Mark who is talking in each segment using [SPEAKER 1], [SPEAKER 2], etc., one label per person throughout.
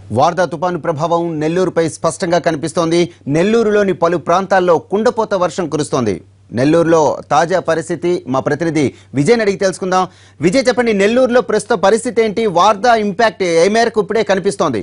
[SPEAKER 1] వార్దా తుపాను ప్రభావం నెల్లూరుపై స్పష్టంగా కనిపిస్తోంది నెల్లూరులోని పలు ప్రాంతాల్లో కుండపోత వర్షం కురుస్తోంది నెల్లూరులో తాజా పరిస్థితి మా ప్రతినిధి విజయ్ అడిగి తెలుసుకుందాం విజయ్ చెప్పండి నెల్లూరులో ప్రస్తుత పరిస్థితి ఏంటి వార్దా ఇంపాక్ట్ ఏ మేరకు ఇప్పుడే కనిపిస్తోంది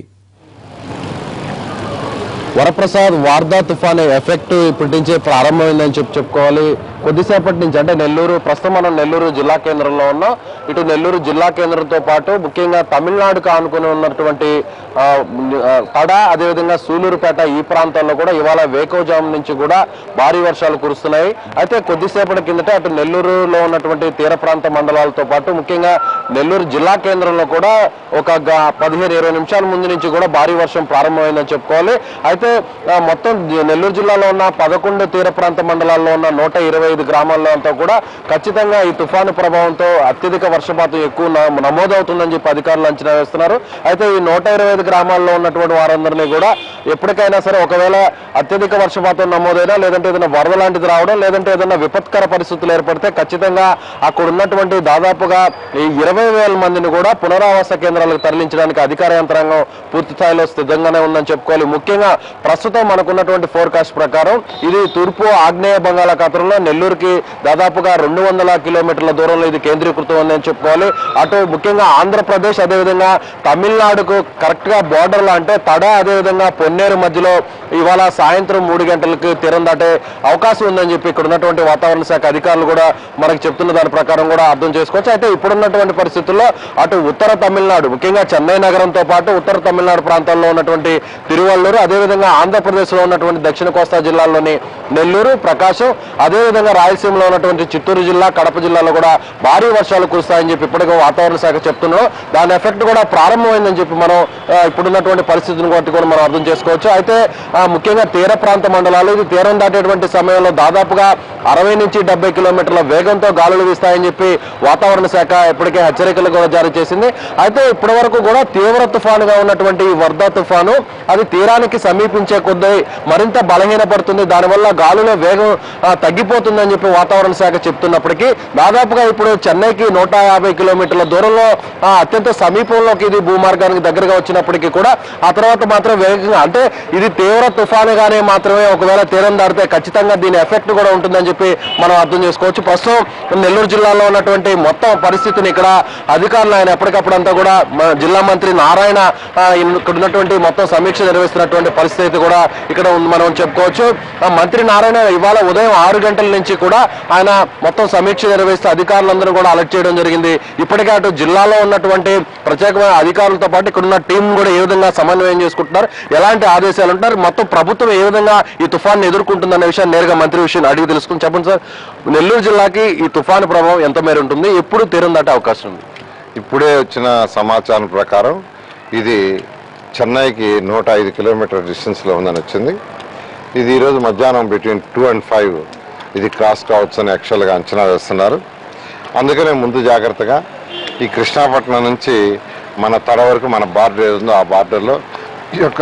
[SPEAKER 2] వరప్రసాద్ వార్దా తుఫాను ఎఫెక్ట్ ఇప్పటి నుంచే ప్రారంభమైందని చెప్పి చెప్పుకోవాలి కొద్దిసేపటి నుంచి అంటే నెల్లూరు ప్రస్తుతం మనం నెల్లూరు జిల్లా కేంద్రంలో ఉన్నాం ఇటు నెల్లూరు జిల్లా కేంద్రంతో పాటు ముఖ్యంగా తమిళనాడుకు ఆనుకుని ఉన్నటువంటి ఆ, ఆ, తడ అదేవిధంగా సూలూరుపేట ఈ ప్రాంతాల్లో కూడా ఇవాళ వేకోజాము నుంచి కూడా భారీ వర్షాలు కురుస్తున్నాయి అయితే కొద్దిసేపటి కిందట అటు నెల్లూరులో ఉన్నటువంటి తీర ప్రాంత మండలాలతో పాటు ముఖ్యంగా నెల్లూరు జిల్లా కేంద్రంలో కూడా ఒక గ- పదిహేను ఇరవై నిమిషాల ముందు నుంచి కూడా భారీ వర్షం ప్రారంభమైందని చెప్పుకోవాలి అయితే ఆ, మొత్తం జి- నెల్లూరు జిల్లాలో ఉన్న పదకొండు తీర ప్రాంత మండలాల్లో ఉన్న నూట ఇరవై ఐదు గ్రామాల్లో అంతా కూడా ఖచ్చితంగా ఈ తుఫాను ప్రభావంతో అత్యధిక వర్షపాతం ఎక్కువ న- నమోదవుతుందని చెప్పి అధికారులు అంచనా వేస్తున్నారు అయితే ఈ నూట ఇరవై ఐదు గ్రామాల్లో ఉన్నటువంటి వారందరినీ కూడా ఎప్పటికైనా సరే ఒకవేళ అత్యధిక వర్షపాతం నమోదైనా లేదంటే ఏదైనా వరద లాంటిది రావడం లేదంటే ఏదైనా విపత్కర పరిస్థితులు ఏర్పడితే ఖచ్చితంగా అక్కడ ఉన్నటువంటి దాదాపుగా ఈ ఇరవై వేల మందిని కూడా పునరావాస కేంద్రాలకు తరలించడానికి అధికార యంత్రాంగం పూర్తి స్థాయిలో సిద్ధంగానే ఉందని చెప్పుకోవాలి ముఖ్యంగా ప్రస్తుతం మనకున్నటువంటి ఫోర్కాస్ట్ ప్రకారం ఇది తూర్పు ఆగ్నేయ బంగాళాఖాతంలో నెల్లూరుకి దాదాపుగా రెండు వందల కిలోమీటర్ల దూరంలో ఇది కేంద్రీకృతం ఉందని చెప్పుకోవాలి అటు ముఖ్యంగా ఆంధ్రప్రదేశ్ అదేవిధంగా తమిళనాడుకు కరెక్ట్ గా బోర్డర్ లో అంటే తడ అదేవిధంగా పొన్నేరు మధ్యలో ఇవాళ సాయంత్రం మూడు గంటలకు తీరం దాటే అవకాశం ఉందని చెప్పి ఇక్కడ ఉన్నటువంటి వాతావరణ శాఖ అధికారులు కూడా మనకి చెప్తున్న దాని ప్రకారం కూడా అర్థం చేసుకోవచ్చు అయితే ఇప్పుడున్నటువంటి పరిస్థితుల్లో అటు ఉత్తర తమిళనాడు ముఖ్యంగా చెన్నై నగరంతో పాటు ఉత్తర తమిళనాడు ప్రాంతాల్లో ఉన్నటువంటి తిరువల్లూరు అదేవిధంగా ఆంధ్రప్రదేశ్ లో ఉన్నటువంటి దక్షిణ కోస్తా జిల్లాల్లోని నెల్లూరు ప్రకాశం అదేవిధంగా రాయలసీమలో ఉన్నటువంటి చిత్తూరు జిల్లా కడప జిల్లాలో కూడా భారీ వర్షాలు కురుస్తాయని చెప్పి ఇప్పటికే వాతావరణ శాఖ చెప్తున్నాం దాని ఎఫెక్ట్ కూడా ప్రారంభమైందని చెప్పి మనం ఆ, ఇప్పుడున్నటువంటి పరిస్థితిని బట్టి కూడా మనం అర్థం చేసుకోవచ్చు అయితే ఆ, ముఖ్యంగా తీర ప్రాంత మండలాలు ఇది తీరం దాటేటువంటి సమయంలో దాదాపుగా అరవై నుంచి డెబ్బై కిలోమీటర్ల వేగంతో గాలులు వీస్తాయని చెప్పి వాతావరణ శాఖ ఇప్పటికే హెచ్చరికలు కూడా జారీ చేసింది అయితే ఇప్పటి వరకు కూడా తీవ్ర తుఫానుగా ఉన్నటువంటి ఈ వర్ధా తుఫాను అది తీరానికి సమీపించే కొద్దీ మరింత బలహీనపడుతుంది దానివల్ల గాలుల వేగం ఆ, తగ్గిపోతుందని చెప్పి వాతావరణ శాఖ చెప్తున్నప్పటికీ దాదాపుగా ఇప్పుడు చెన్నైకి నూట యాభై కిలోమీటర్ల దూరంలో ఆ, అత్యంత సమీపంలోకి ఇది భూమార్గానికి దగ్గరగా వచ్చినప్పటికీ కూడా ఆ తర్వాత మాత్రం వేగంగా అంటే ఇది తీవ్ర తుఫానుగానే మాత్రమే ఒకవేళ తీరం దాటితే ఖచ్చితంగా దీని ఎఫెక్ట్ కూడా ఉంటుందని చెప్పి మనం అర్థం చేసుకోవచ్చు ప్రస్తుతం నెల్లూరు జిల్లాలో ఉన్నటువంటి మొత్తం పరిస్థితిని ఇక్కడ అధికారులు ఆయన ఎప్పటికప్పుడు అంతా కూడా మన జిల్లా మంత్రి నారాయణ ఆ, ఇక్కడ ఉన్నటువంటి మొత్తం సమీక్ష నిర్వహిస్తున్నటువంటి పరిస్థితి కూడా ఇక్కడ ఉంది మనం చెప్పుకోవచ్చు ఆ మంత్రి నారాయణ ఇవాళ ఉదయం ఆరు గంటల నుంచి కూడా ఆయన మొత్తం సమీక్ష నిర్వహిస్తూ అధికారులందరూ కూడా అలర్ట్ చేయడం జరిగింది ఇప్పటికే అటు జిల్లాలో ఉన్నటువంటి ప్రత్యేకమైన అధికారులతో పాటు ఇక్కడ ఉన్న టీం కూడా ఏ విధంగా సమన్వయం చేసుకుంటున్నారు ఎలాంటి ఆదేశాలు ఉంటారు మొత్తం ప్రభుత్వం ఏ విధంగా ఈ తుఫాన్ని ఎదుర్కొంటుందన్న విషయాన్ని నేరుగా మంత్రి విషయం అడిగి తెలుసుకుని చెప్పండి సార్ నెల్లూరు జిల్లాకి ఈ తుఫాను ప్రభావం ఎంత మేర ఉంటుంది ఎప్పుడు తీరం దాటే అవకాశం ఉంది
[SPEAKER 3] ఇప్పుడే వచ్చిన సమాచారం ప్రకారం ఇది చెన్నైకి నూట ఐదు కిలోమీటర్ డిస్టెన్స్లో ఉందని వచ్చింది ఇది ఈరోజు మధ్యాహ్నం బిట్వీన్ టూ అండ్ ఫైవ్ ఇది క్రాస్ కావచ్చు అని యాక్చువల్గా అంచనా వేస్తున్నారు అందుకనే ముందు జాగ్రత్తగా ఈ కృష్ణాపట్నం నుంచి మన తడ వరకు మన బార్డర్ ఏది ఉందో ఆ బార్డర్లో ఈ యొక్క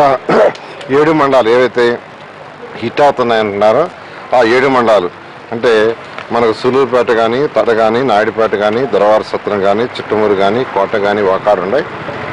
[SPEAKER 3] ఏడు మండలాలు ఏవైతే హిట్ అవుతున్నాయంటున్నారో ఆ ఏడు మండలాలు అంటే మనకు సులూరుపేట కానీ తడ కానీ నాయుడుపేట కానీ దొరవార సత్రం కానీ చిట్టమూరు కానీ కోట కానీ వాకాడు ఉన్నాయి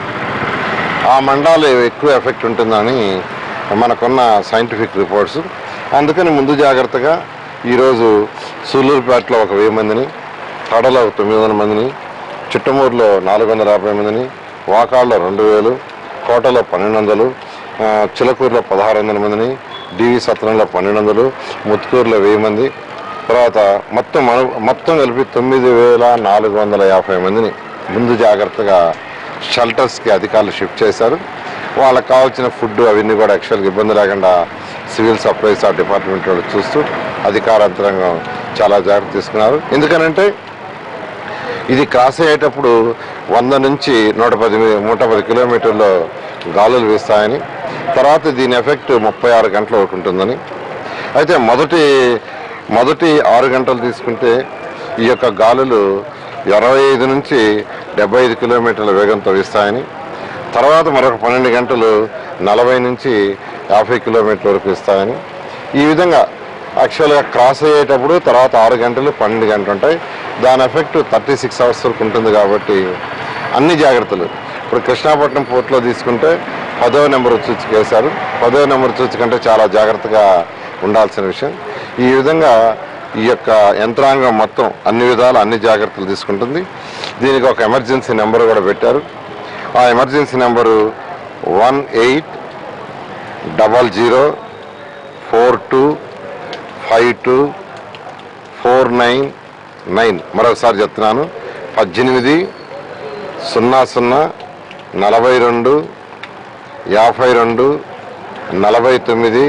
[SPEAKER 3] ఆ మండలాలు ఎక్కువ ఎఫెక్ట్ ఉంటుందని మనకున్న సైంటిఫిక్ రిపోర్ట్స్ అందుకని ముందు జాగ్రత్తగా ఈరోజు సూలూరుపేటలో ఒక వెయ్యి మందిని తడలో ఒక తొమ్మిది వందల మందిని చిట్టమూరులో నాలుగు వందల యాభై మందిని వాకాడులో రెండు వేలు కోటలో పన్నెండు వందలు ఆ, చిలకూరులో పదహారు వందల మందిని డివి సత్రంలో పన్నెండు వందలు ముత్తుకూరులో వెయ్యి మంది తర్వాత మొత్తం మన మొత్తం కలిపి తొమ్మిది వేల నాలుగు వందల యాభై మందిని ముందు జాగ్రత్తగా షెల్టర్స్కి అధికారులు షిఫ్ట్ చేశారు వాళ్ళకి కావాల్సిన ఫుడ్ అవన్నీ కూడా యాక్చువల్గా ఇబ్బంది లేకుండా సివిల్ సప్లైస్ ఆ డిపార్ట్మెంట్ వాళ్ళు చూస్తూ అధికార యంత్రాంగం చాలా జాగ్రత్త తీసుకున్నారు ఎందుకనంటే ఇది క్రాస్ అయ్యేటప్పుడు వంద నుంచి నూట పది మీ- నూట పది కిలోమీటర్లు గాలులు వీస్తాయని తర్వాత దీని ఎఫెక్ట్ ముప్పై ఆరు గంటల వరకు ఉంటుందని అయితే మొదటి మొదటి ఆరు గంటలు తీసుకుంటే ఈ యొక్క గాలులు ఇరవై ఐదు నుంచి డెబ్బై ఐదు కిలోమీటర్ల వేగంతో వీస్తాయని తర్వాత మరొక పన్నెండు గంటలు నలభై నుంచి యాభై కిలోమీటర్ల వరకు ఇస్తాయని ఈ విధంగా యాక్చువల్గా క్రాస్ అయ్యేటప్పుడు తర్వాత ఆరు గంటలు పన్నెండు గంటలు ఉంటాయి దాని ఎఫెక్ట్ థర్టీ సిక్స్ అవర్స్ వరకు ఉంటుంది కాబట్టి అన్ని జాగ్రత్తలు ఇప్పుడు కృష్ణాపట్నం పోర్ట్లో తీసుకుంటే పదో నెంబర్ సూచిక వేశారు పదో నెంబర్ సూచిక అంటే చాలా జాగ్రత్తగా ఉండాల్సిన విషయం ఈ విధంగా ఈ యొక్క యంత్రాంగం మొత్తం అన్ని విధాలు అన్ని జాగ్రత్తలు తీసుకుంటుంది దీనికి ఒక ఎమర్జెన్సీ నెంబర్ కూడా పెట్టారు ఆ emergency number one eight double zero four two five two four nine nine మరొకసారి చెప్తున్నాను పద్దెనిమిది సున్నా సున్నా నలభై రెండు యాభై రెండు నలభై తొమ్మిది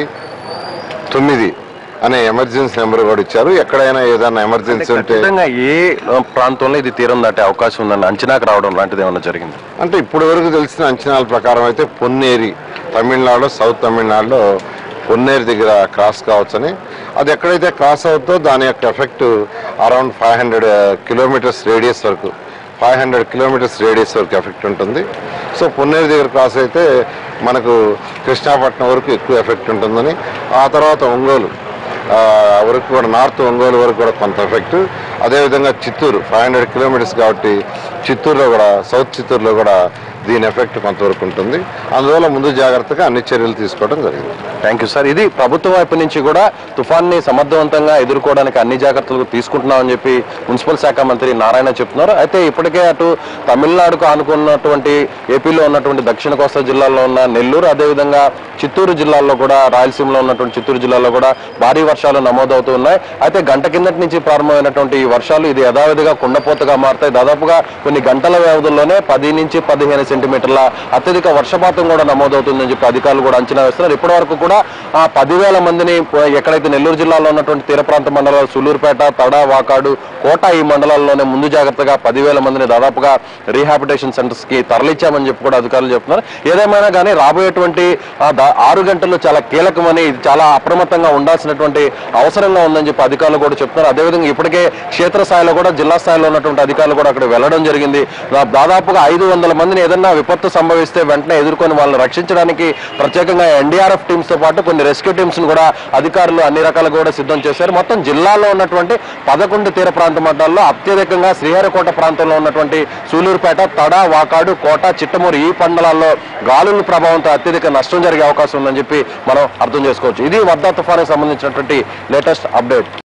[SPEAKER 3] తొమ్మిది అనే ఎమర్జెన్సీ నెంబర్ కూడా ఇచ్చారు ఎక్కడైనా ఏదైనా ఎమర్జెన్సీ ఉంటే
[SPEAKER 2] ఖచ్చితంగా ఏ ఆ, ప్రాంతంలో ఇది తీరం దాటే అవకాశం ఉందని అంచనాకు రావడం లాంటిది ఏమైనా జరిగింది
[SPEAKER 3] అంటే ఇప్పటి వరకు తెలిసిన అంచనాల ప్రకారం అయితే పొన్నేరి తమిళనాడులో సౌత్ తమిళనాడులో పొన్నేరి దగ్గర క్రాస్ కావచ్చని అది ఎక్కడైతే క్రాస్ అవుతుందో దాని యొక్క effect around five hundred kilometres radius వరకు ఫైవ్ హండ్రెడ్ కిలోమీటర్స్ రేడియస్ వరకు ఎఫెక్ట్ ఉంటుంది సో పొన్నేరు దగ్గర క్రాస్ అయితే మనకు కృష్ణాపట్నం వరకు ఎక్కువ ఎఫెక్ట్ ఉంటుందని ఆ తర్వాత ఒంగోలు ఆ, వరకు కూడా నార్త్ ఒంగోలు వరకు కూడా కొంత ఎఫెక్ట్ అదేవిధంగా చిత్తూరు ఫైవ్ హండ్రెడ్ కిలోమీటర్స్ కాబట్టి చిత్తూరులో కూడా సౌత్ చిత్తూరులో కూడా దీని ఎఫెక్ట్ కొంతవరకు ఉంటుంది అందువల్ల ముందు జాగ్రత్తగా అన్ని చర్యలు తీసుకోవడం జరిగింది
[SPEAKER 2] థ్యాంక్ యూ సార్ ఇది ప్రభుత్వం వైపు నుంచి కూడా తుఫాన్ని సమర్థవంతంగా ఎదుర్కోవడానికి అన్ని జాగ్రత్తలు తీసుకుంటున్నామని చెప్పి మున్సిపల్ శాఖ మంత్రి నారాయణ చెప్తున్నారు అయితే ఇప్పటికే అటు తమిళనాడుకు ఆనుకున్నటువంటి ఏపీలో ఉన్నటువంటి దక్షిణ కోస్తా జిల్లాల్లో ఉన్న నెల్లూరు అదేవిధంగా చిత్తూరు జిల్లాల్లో కూడా రాయలసీమలో ఉన్నటువంటి చిత్తూరు జిల్లాలో కూడా భారీ వర్షాలు నమోదవుతూ ఉన్నాయి అయితే గంట కిందటి నుంచి ప్రారంభమైనటువంటి ఈ వర్షాలు ఇది యథావిధిగా కుండపోతగా మారుతాయి దాదాపుగా కొన్ని గంటల వ్యవధుల్లోనే పది నుంచి పదిహేను సెంటీమీటర్ల అత్యధిక వర్షపాతం కూడా నమోదవుతుందని చెప్పి అధికారులు కూడా అంచనా వేస్తున్నారు ఇప్పటి వరకు కూడా ఆ పదివేల మందిని ఆ, ఎక్కడైతే నెల్లూరు జిల్లాలో ఉన్నటువంటి తీర ప్రాంత మండలాలు సులూరుపేట తడ వాకాడు కోట ఈ మండలాల్లోనే ముందు జాగ్రత్తగా పదివేల మందిని దాదాపుగా రీహాబిటేషన్ సెంటర్స్ కి తరలించామని చెప్పి కూడా అధికారులు చెప్తున్నారు ఏదేమైనా కానీ రాబోయేటువంటి ఆ దా- ఆరు గంటలు చాలా కీలకమని ఇది చాలా అప్రమత్తంగా ఉండాల్సినటువంటి అవసరంగా ఉందని చెప్పి అధికారులు కూడా చెప్తున్నారు అదేవిధంగా ఇప్పటికే క్షేత్రస్థాయిలో కూడా జిల్లా స్థాయిలో ఉన్నటువంటి అధికారులు కూడా అక్కడ వెళ్ళడం జరిగింది దా- దాదాపుగా ఐదు వందల మందిని ఏదన్నా విపత్తు సంభవిస్తే వెంటనే ఎదుర్కొని వాళ్ళని రక్షించడానికి ప్రత్యేకంగా ఎన్డీఆర్ఎఫ్ టీమ్స్ తో పాటు కొన్ని రెస్క్యూ టీమ్స్ ను కూడా అధికారులు అన్ని రకాలుగా కూడా సిద్ధం చేశారు మొత్తం జిల్లాలో ఉన్నటువంటి పదకొండు తీర ప్రాంత మండలాల్లో అత్యధికంగా శ్రీహరికోట ప్రాంతంలో ఉన్నటువంటి సూలూరుపేట తడ వాకాడు కోట చిట్టమూరు ఈ మండలాల్లో గాలుల ప్రభావంతో అత్యధిక నష్టం జరిగే అవకాశం ఉందని చెప్పి మనం అర్థం చేసుకోవచ్చు ఇది వర్ధా తుఫానికి సంబంధించినటువంటి లేటెస్ట్ అప్డేట్